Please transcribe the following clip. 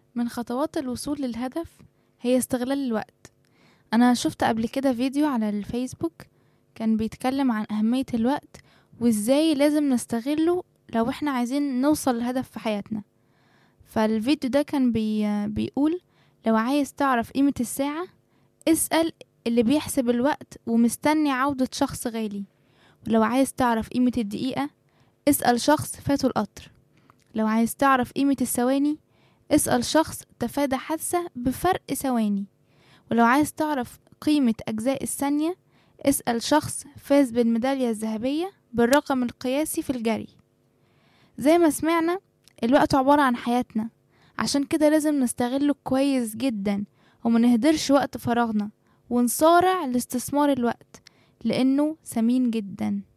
من خطوات الوصول للهدف هي استغلال الوقت انا شفت قبل كده فيديو على الفيسبوك كان بيتكلم عن اهمية الوقت وازاي لازم نستغله لو احنا عايزين نوصل لهدف في حياتنا فالفيديو ده كان بي بيقول لو عايز تعرف قيمة الساعة اسأل اللي بيحسب الوقت ومستني عودة شخص غالي ولو عايز تعرف قيمة الدقيقة اسأل شخص فاته القطر لو عايز تعرف قيمة الثواني اسأل شخص تفادى حادثة بفرق ثواني ولو عايز تعرف قيمة أجزاء الثانية اسأل شخص فاز بالميدالية الذهبية بالرقم القياسي في الجري زي ما سمعنا الوقت عبارة عن حياتنا عشان كده لازم نستغله كويس جدا وما نهدرش وقت فراغنا ونصارع لاستثمار الوقت لأنه ثمين جدا